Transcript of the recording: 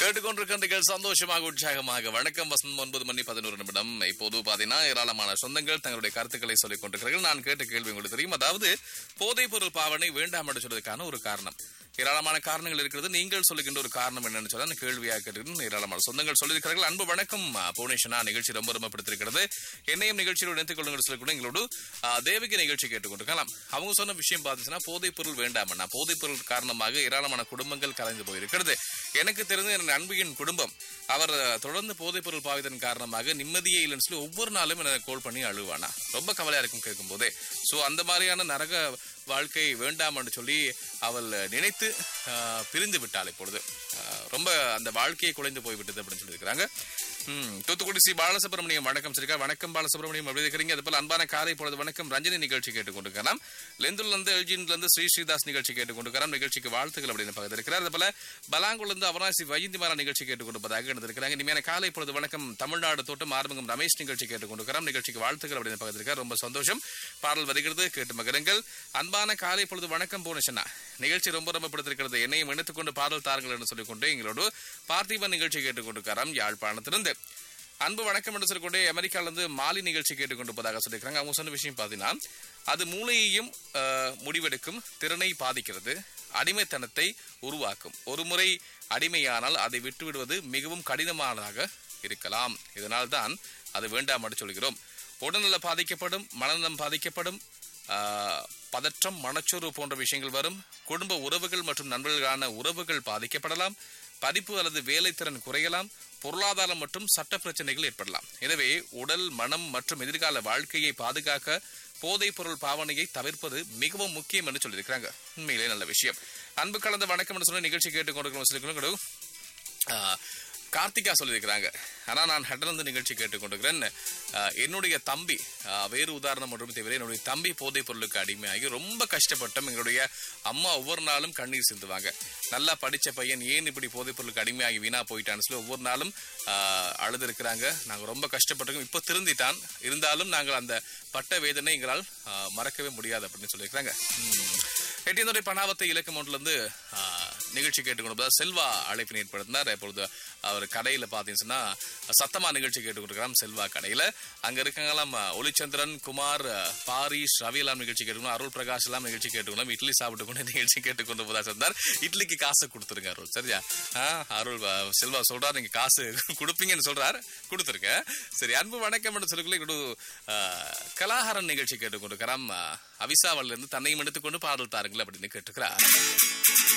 கேட்டுக்கொண்டிருக்கின்றீர்கள் சந்தோஷமாக உற்சாகமாக வணக்கம் வசந்தம் ஒன்பது மணி பதினோரு நிமிடம் இப்போது பாத்தீங்கன்னா ஏராளமான சொந்தங்கள் தங்களுடைய கருத்துக்களை சொல்லிக் கொண்டிருக்கிறார்கள் நான் கேட்ட கேள்வி உங்களுக்கு தெரியும் அதாவது போதைப் பொருள் பாவனை வேண்டாம் என்று சொல்வதற்கான ஒரு காரணம் ஏராளமான காரணங்கள் இருக்கிறது நீங்கள் சொல்லுகின்ற ஒரு காரணம் என்னன்னு சொல்ல அந்த கேள்வியாக கேட்டிருக்கிறது ஏராளமான சொந்தங்கள் சொல்லியிருக்கிறார்கள் அன்பு வணக்கம் ஆ, புவனேஸ்வரனா நிகழ்ச்சி ரொம்ப ரொம்ப பிடித்திருக்கிறது என்னையும் நிகழ்ச்சியில் இணைத்துக் கொள்ளுங்கள் சொல்லி கூட எங்களோடு ஆ, தேவிக்கு நிகழ்ச்சி கேட்டுக்கொண்டிருக்கலாம் அவங்க சொன்ன விஷயம் பார்த்துச்சுன்னா போதைப் பொருள் வேண்டாம் போதைப் பொருள் காரணமாக ஏராளமான குடும்பங்கள் கலைந்து போயிருக்கிறது எனக்கு தெரிந்த என் அன்பியின் குடும்பம் அவர் அஹ், தொடர்ந்து போதைப் பொருள் பாவிதன் காரணமாக நிம்மதியே இல்லைன்னு சொல்லி ஒவ்வொரு நாளும் எனக்கு கால் பண்ணி அழுவானா ரொம்ப கவலையா இருக்கும் கேட்கும் போதே சோ அந்த மாதிரியான நரக வாழ்க்கை வேண்டாம் என்று சொல்லி அவள் நினைத்து அஹ், பிரிந்து விட்டாள் இப்பொழுது அஹ், ரொம்ப அந்த வாழ்க்கையை குலைந்து போய்விட்டது அப்படின்னு சொல்லியிருக்கிறாங்க ம், தூத்துக்குடி ஸ்ரீ பாலசுப்ரமணியம் வணக்கம் சரிக்கா வணக்கம் பாலசுப்ரமணியம் எப்படி இருக்கிறீங்க அது போல அன்பான காலை பொழுது வணக்கம் ரஞ்சனி நிகழ்ச்சி கேட்டுக்கொண்டிருக்கலாம் லெந்துல இருந்து எல்ஜின்ல இருந்து ஸ்ரீ ஸ்ரீதாஸ் நிகழ்ச்சி கேட்டுக்கொண்டிருக்கிறார் நிகழ்ச்சிக்கு வாழ்த்துக்கள் அப்படின்னு பக்கத்தில் இருக்கிறார் அது போல பலாங்குள்ள இருந்து அவராசி வைத்தியமாரா நிகழ்ச்சி கேட்டுக்கொண்டிருப்பதாக இருந்திருக்கிறாங்க இனிமையான காலை பொழுது வணக்கம் தமிழ்நாடு தோட்டம் ஆறுமுகம் ரமேஷ் நிகழ்ச்சி கேட்டுக்கொண்டிருக்கிறார் நிகழ்ச்சிக்கு வாழ்த்துக்கள் அப்படின்னு பக்கத்தில் இருக்கார் ரொம்ப சந்தோஷம் பாடல் வருகிறது கேட்டு மகரங்கள் அன்பான காலை பொழுது வணக்கம் போனச்சனா நிகழ்ச்சி ரொம்ப ரொம்ப பிடித்திருக்கிறது என்னையும் இணைத்துக்கொண்டு பாடல் தாருங்கள் என்று சொல்லிக்கொண்டு எங்களோடு பார்த்திபன் நிகழ்ச்சி கேட்டுக்கொண்டிருக்காராம் யாழ்ப்பாணத்திலிருந்து அன்பு வணக்கம் என்று சொல்லிக்கொண்டே அமெரிக்கால இருந்து மாலி நிகழ்ச்சி கேட்டுக்கொண்டிருப்பதாக சொல்லியிருக்காங்க அவங்க சொன்ன விஷயம் பார்த்தீங்கன்னா அது மூளையையும் அஹ், முடிவெடுக்கும் திறனை பாதிக்கிறது அடிமைத்தனத்தை உருவாக்கும் ஒரு முறை அடிமையானால் அதை விட்டுவிடுவது மிகவும் கடினமானதாக இருக்கலாம் இதனால் தான் அது வேண்டாம் என்று சொல்கிறோம் உடல்நல பாதிக்கப்படும் மனநலம் பாதிக்கப்படும் ஆஹ், பதற்றம் மனச்சோர்வு போன்ற விஷயங்கள் வரும் குடும்ப உறவுகள் மற்றும் நண்பர்களான உறவுகள் பாதிக்கப்படலாம் படிப்பு அல்லது வேலைத்திறன் குறையலாம் பொருளாதாரம் மற்றும் சட்ட பிரச்சனைகள் ஏற்படலாம் எனவே உடல் மனம் மற்றும் எதிர்கால வாழ்க்கையை பாதுகாக்க போதைப் பொருள் பாவனையை தவிர்ப்பது மிகவும் முக்கியம் என்று சொல்லியிருக்கிறாங்க உண்மையிலே நல்ல விஷயம் அன்பு கலந்த வணக்கம் என்று சொன்ன நிகழ்ச்சி கேட்டுக்கொண்டிருக்கிறோம் சொல்லிக்கணும் ஆஹ், கார்த்திகா சொல்லியிருக்கிறாங்க ஆனா நான் ஹெட்டலந்து நிகழ்ச்சி கேட்டுக்கொண்டிருக்கிறேன் ஆஹ், என்னுடைய தம்பி ஆஹ், வேறு உதாரணம் ஒன்றும் தவிர என்னுடைய தம்பி போதைப் பொருளுக்கு அடிமையாகி ரொம்ப கஷ்டப்பட்டோம் எங்களுடைய அம்மா ஒவ்வொரு நாளும் கண்ணீர் சிந்துவாங்க நல்லா படிச்ச பையன் ஏன் இப்படி போதைப் பொருளுக்கு அடிமையாகி வீணா போயிட்டான்னு சொல்லி ஒவ்வொரு நாளும் ஆஹ், அழுதுருக்கிறாங்க நாங்க ரொம்ப கஷ்டப்பட்டிருக்கோம் இப்போ திருந்திட்டான் இருந்தாலும் நாங்கள் அந்த பட்ட வேதனை எங்களால் ஆஹ், மறக்கவே முடியாது அப்படின்னு சொல்லியிருக்கிறாங்க உம். எட்டியந்துறை பணாவத்தை இலக்கம் ஒன்றிலிருந்து நிகழ்ச்சி கேட்டுக்கொண்டு செல்வா அழைப்பினை ஏற்படுத்தினார் இப்பொழுது அவர் கடையில பாத்தீங்கன்னா சத்தமா நிகழ்ச்சி கேட்டுக்கொண்டிருக்கிறார் செல்வா கடையில அங்க இருக்கங்களாம் ஒளிச்சந்திரன் குமார் பாரிஸ் ரவி எல்லாம் நிகழ்ச்சி கேட்டுக்கணும் அருள் பிரகாஷ் எல்லாம் நிகழ்ச்சி கேட்டுக்கணும் இட்லி சாப்பிட்டு கொண்டு நிகழ்ச்சி கேட்டுக்கொண்டு போதா சொன்னார் இட்லிக்கு காசு கொடுத்துருங்க அருள் சரியா ஆ, அருள் அஹ், செல்வா சொல்றாரு நீங்க காசு கொடுப்பீங்கன்னு சொல்றாரு கொடுத்துருங்க சரி அன்பு வணக்கம் என்று சொல்லிக்கொள்ள இங்கோடு கலாஹரன் நிகழ்ச்சி கேட்டுக்கொண்டிருக்கிறார் அவிசாவல்ல இருந்து தன்னையும் எடுத்துக்கொண்டு பாடல் தாருங்கள் அப்படின்னு கேட்டுக்கிறார்